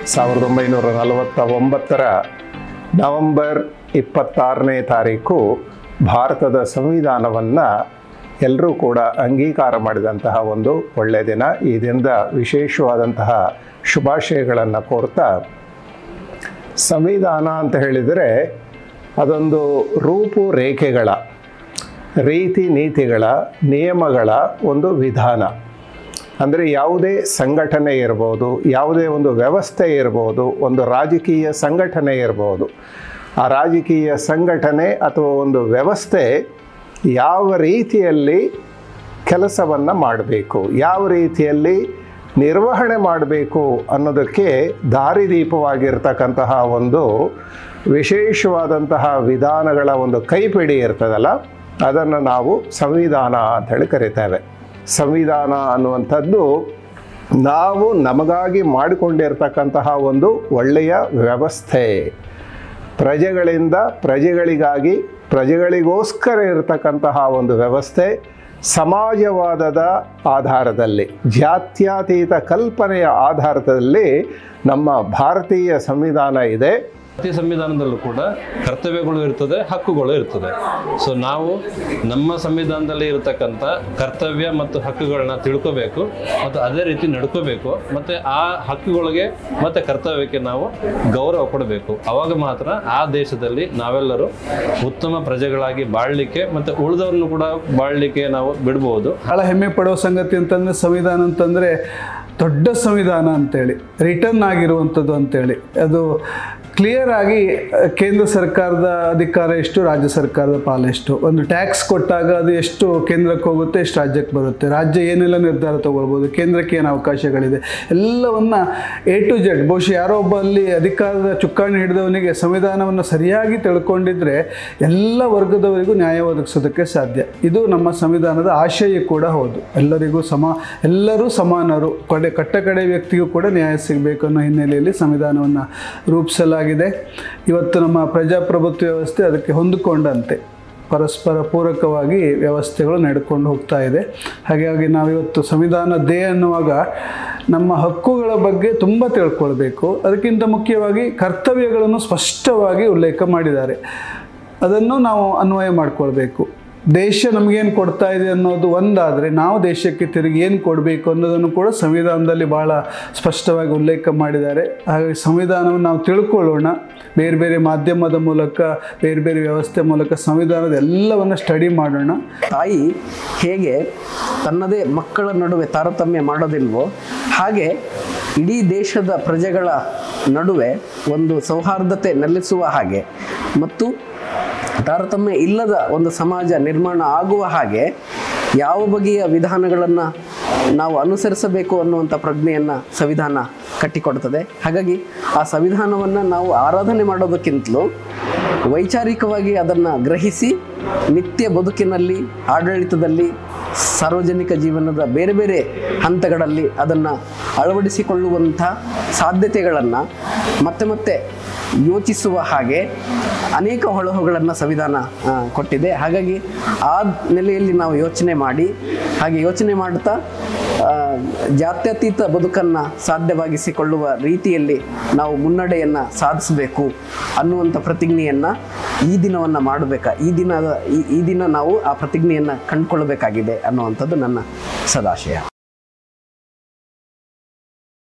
ಸಾವಿರದ ಒಂಬೈನೂರ ನಲವತ್ತ ಒಂಬತ್ತರ ನವೆಂಬರ್ ಇಪ್ಪತ್ತಾರನೇ ತಾರೀಕು ಭಾರತದ ಸಂವಿಧಾನವನ್ನು ಎಲ್ಲರೂ ಕೂಡ ಅಂಗೀಕಾರ ಮಾಡಿದಂತಹ ಒಂದು ಒಳ್ಳೆಯ ದಿನ ಈ ದಿನದ ವಿಶೇಷವಾದಂತಹ ಶುಭಾಶಯಗಳನ್ನು ಕೋರ್ತಾ ಸಂವಿಧಾನ ಅಂತ ಹೇಳಿದರೆ ಅದೊಂದು ರೂಪುರೇಖೆಗಳ ರೀತಿ ನೀತಿಗಳ ನಿಯಮಗಳ ಒಂದು ವಿಧಾನ ಅಂದರೆ ಯಾವುದೇ ಸಂಘಟನೆ ಇರ್ಬೋದು ಯಾವುದೇ ಒಂದು ವ್ಯವಸ್ಥೆ ಇರ್ಬೋದು ಒಂದು ರಾಜಕೀಯ ಸಂಘಟನೆ ಇರ್ಬೋದು ಆ ರಾಜಕೀಯ ಸಂಘಟನೆ ಅಥವಾ ಒಂದು ವ್ಯವಸ್ಥೆ ಯಾವ ರೀತಿಯಲ್ಲಿ ಕೆಲಸವನ್ನು ಮಾಡಬೇಕು ಯಾವ ರೀತಿಯಲ್ಲಿ ನಿರ್ವಹಣೆ ಮಾಡಬೇಕು ಅನ್ನೋದಕ್ಕೆ ದಾರಿದೀಪವಾಗಿರ್ತಕ್ಕಂತಹ ಒಂದು ವಿಶೇಷವಾದಂತಹ ವಿಧಾನಗಳ ಒಂದು ಕೈಪಿಡಿ ಇರ್ತದಲ್ಲ ಅದನ್ನು ನಾವು ಸಂವಿಧಾನ ಅಂಥೇಳಿ ಕರಿತೇವೆ ಸಂವಿಧಾನ ಅನ್ನುವಂಥದ್ದು ನಾವು ನಮಗಾಗಿ ಮಾಡಿಕೊಂಡಿರ್ತಕ್ಕಂತಹ ಒಂದು ಒಳ್ಳೆಯ ವ್ಯವಸ್ಥೆ ಪ್ರಜೆಗಳಿಂದ ಪ್ರಜೆಗಳಿಗಾಗಿ ಪ್ರಜೆಗಳಿಗೋಸ್ಕರ ಇರತಕ್ಕಂತಹ ಒಂದು ವ್ಯವಸ್ಥೆ ಸಮಾಜವಾದದ ಆಧಾರದಲ್ಲಿ ಜಾತ್ಯತೀತ ಕಲ್ಪನೆಯ ಆಧಾರದಲ್ಲಿ ನಮ್ಮ ಭಾರತೀಯ ಸಂವಿಧಾನ ಇದೆ ಪ್ರತಿ ಸಂವಿಧಾನದಲ್ಲೂ ಕೂಡ ಕರ್ತವ್ಯಗಳು ಇರ್ತದೆ ಹಕ್ಕುಗಳು ಇರ್ತದೆ ಸೊ ನಾವು ನಮ್ಮ ಸಂವಿಧಾನದಲ್ಲಿ ಇರತಕ್ಕಂಥ ಕರ್ತವ್ಯ ಮತ್ತು ಹಕ್ಕುಗಳನ್ನ ತಿಳ್ಕೋಬೇಕು ಮತ್ತು ಅದೇ ರೀತಿ ನಡ್ಕೋಬೇಕು ಮತ್ತು ಆ ಹಕ್ಕುಗಳಿಗೆ ಮತ್ತು ಕರ್ತವ್ಯಕ್ಕೆ ನಾವು ಗೌರವ ಕೊಡಬೇಕು ಅವಾಗ ಮಾತ್ರ ಆ ದೇಶದಲ್ಲಿ ನಾವೆಲ್ಲರೂ ಉತ್ತಮ ಪ್ರಜೆಗಳಾಗಿ ಬಾಳಲಿಕ್ಕೆ ಮತ್ತು ಉಳಿದವ್ರನ್ನು ಕೂಡ ಬಾಳಲಿಕ್ಕೆ ನಾವು ಬಿಡ್ಬೋದು ಬಹಳ ಹೆಮ್ಮೆ ಪಡೋ ಸಂಗತಿ ಅಂತಂದರೆ ಸಂವಿಧಾನ ಅಂತಂದರೆ ದೊಡ್ಡ ಸಂವಿಧಾನ ಅಂತೇಳಿ ರಿಟರ್ನ್ ಆಗಿರುವಂಥದ್ದು ಅಂತೇಳಿ ಅದು ಕ್ಲಿಯರ್ ಆಗಿ ಅಹ್, ಕೇಂದ್ರ ಸರ್ಕಾರದ ಅಧಿಕಾರ ಎಷ್ಟು ರಾಜ್ಯ ಸರ್ಕಾರದ ಪಾಲು ಎಷ್ಟು ಒಂದು ಟ್ಯಾಕ್ಸ್ ಕೊಟ್ಟಾಗ ಅದು ಎಷ್ಟು ಕೇಂದ್ರಕ್ಕೆ ಹೋಗುತ್ತೆ ಎಷ್ಟು ರಾಜ್ಯಕ್ಕೆ ಬರುತ್ತೆ ರಾಜ್ಯ ಏನೆಲ್ಲ ನಿರ್ಧಾರ ತಗೊಳ್ಬೋದು ಕೇಂದ್ರಕ್ಕೆ ಏನು ಅವಕಾಶಗಳಿದೆ ಎಲ್ಲವನ್ನ ಎ ಟು ಜೆಡ್ ಬಹುಶಃ ಯಾರೋ ಒಬ್ಬ ಅಲ್ಲಿ ಅಧಿಕಾರದ ಚುಕ್ಕಾಣಿ ಹಿಡಿದವನಿಗೆ ಸಂವಿಧಾನವನ್ನು ಸರಿಯಾಗಿ ತಿಳ್ಕೊಂಡಿದ್ರೆ ಎಲ್ಲ ವರ್ಗದವರಿಗೂ ನ್ಯಾಯ ಒದಗಿಸೋದಕ್ಕೆ ಸಾಧ್ಯ ಇದು ನಮ್ಮ ಸಂವಿಧಾನದ ಆಶಯ ಕೂಡ ಹೌದು ಎಲ್ಲರಿಗೂ ಸಮ ಎಲ್ಲರೂ ಸಮಾನರು ಕಡೆ ಕಟ್ಟ ಕಡೆ ವ್ಯಕ್ತಿಗೂ ಕೂಡ ನ್ಯಾಯ ಸಿಗಬೇಕು ಅನ್ನೋ ಹಿನ್ನೆಲೆಯಲ್ಲಿ ಸಂವಿಧಾನವನ್ನು ರೂಪಿಸಲಾಗಿದೆ ಇವತ್ತು ನಮ್ಮ ಪ್ರಜಾಪ್ರಭುತ್ವ ವ್ಯವಸ್ಥೆ ಅದಕ್ಕೆ ಹೊಂದಿಕೊಂಡಂತೆ ಪರಸ್ಪರ ಪೂರಕವಾಗಿ ವ್ಯವಸ್ಥೆಗಳು ನಡ್ಕೊಂಡು ಹೋಗ್ತಾ ಇದೆ ಹಾಗಾಗಿ ನಾವಿವತ್ತು ಸಂವಿಧಾನ ದೇ ಅನ್ನುವಾಗ ನಮ್ಮ ಹಕ್ಕುಗಳ ಬಗ್ಗೆ ತುಂಬ ತಿಳ್ಕೊಳ್ಬೇಕು ಅದಕ್ಕಿಂತ ಮುಖ್ಯವಾಗಿ ಕರ್ತವ್ಯಗಳನ್ನು ಸ್ಪಷ್ಟವಾಗಿ ಉಲ್ಲೇಖ ಮಾಡಿದ್ದಾರೆ ಅದನ್ನು ನಾವು ಅನ್ವಯ ಮಾಡ್ಕೊಳ್ಬೇಕು ದೇಶ ನಮಗೇನು ಕೊಡ್ತಾ ಇದೆ ಅನ್ನೋದು ಒಂದಾದರೆ ನಾವು ದೇಶಕ್ಕೆ ತಿರುಗಿ ಏನು ಕೊಡಬೇಕು ಅನ್ನೋದನ್ನು ಕೂಡ ಸಂವಿಧಾನದಲ್ಲಿ ಭಾಳ ಸ್ಪಷ್ಟವಾಗಿ ಉಲ್ಲೇಖ ಮಾಡಿದ್ದಾರೆ ಹಾಗಾಗಿ ಸಂವಿಧಾನವನ್ನು ನಾವು ತಿಳ್ಕೊಳ್ಳೋಣ ಬೇರೆ ಬೇರೆ ಮಾಧ್ಯಮದ ಮೂಲಕ ಬೇರೆ ಬೇರೆ ವ್ಯವಸ್ಥೆ ಮೂಲಕ ಸಂವಿಧಾನದ ಎಲ್ಲವನ್ನು ಸ್ಟಡಿ ಮಾಡೋಣ ತಾಯಿ ಹೇಗೆ ತನ್ನದೇ ಮಕ್ಕಳ ನಡುವೆ ತಾರತಮ್ಯ ಮಾಡೋದಿಲ್ವೋ ಹಾಗೆ ಇಡೀ ದೇಶದ ಪ್ರಜೆಗಳ ನಡುವೆ ಒಂದು ಸೌಹಾರ್ದತೆ ನೆಲೆಸುವ ಹಾಗೆ ಮತ್ತು ತಾರತಮ್ಯ ಇಲ್ಲದ ಒಂದು ಸಮಾಜ ನಿರ್ಮಾಣ ಆಗುವ ಹಾಗೆ ಯಾವ ಬಗೆಯ ವಿಧಾನಗಳನ್ನು ನಾವು ಅನುಸರಿಸಬೇಕು ಅನ್ನುವಂಥ ಪ್ರಜ್ಞೆಯನ್ನು ಸಂವಿಧಾನ ಕಟ್ಟಿಕೊಡ್ತದೆ ಹಾಗಾಗಿ ಆ ಸಂವಿಧಾನವನ್ನು ನಾವು ಆರಾಧನೆ ಮಾಡೋದಕ್ಕಿಂತಲೂ ವೈಚಾರಿಕವಾಗಿ ಅದನ್ನು ಗ್ರಹಿಸಿ ನಿತ್ಯ ಬದುಕಿನಲ್ಲಿ ಆಡಳಿತದಲ್ಲಿ ಸಾರ್ವಜನಿಕ ಜೀವನದ ಬೇರೆ ಬೇರೆ ಹಂತಗಳಲ್ಲಿ ಅದನ್ನು ಅಳವಡಿಸಿಕೊಳ್ಳುವಂಥ ಸಾಧ್ಯತೆಗಳನ್ನು ಮತ್ತೆ ಮತ್ತೆ ಯೋಚಿಸುವ ಹಾಗೆ ಅನೇಕ ಹೊಳಹುಗಳನ್ನು ಸಂವಿಧಾನ ಆ, ಕೊಟ್ಟಿದೆ ಹಾಗಾಗಿ ಆ ನೆಲೆಯಲ್ಲಿ ನಾವು ಯೋಚನೆ ಮಾಡಿ ಹಾಗೆ ಯೋಚನೆ ಮಾಡ್ತಾ ಆ, ಜಾತ್ಯತೀತ ಬದುಕನ್ನು ಸಾಧ್ಯವಾಗಿಸಿಕೊಳ್ಳುವ ರೀತಿಯಲ್ಲಿ ನಾವು ಮುನ್ನಡೆಯನ್ನು ಸಾಧಿಸಬೇಕು ಅನ್ನುವಂಥ ಪ್ರತಿಜ್ಞೆಯನ್ನು ಈ ದಿನವನ್ನು ಮಾಡಬೇಕಾ ಈ ದಿನದ ಈ- ಈ ದಿನ ನಾವು ಆ ಪ್ರತಿಜ್ಞೆಯನ್ನು ಕಂಡುಕೊಳ್ಳಬೇಕಾಗಿದೆ ಅನ್ನುವಂಥದ್ದು ನನ್ನ ಸದಾಶಯ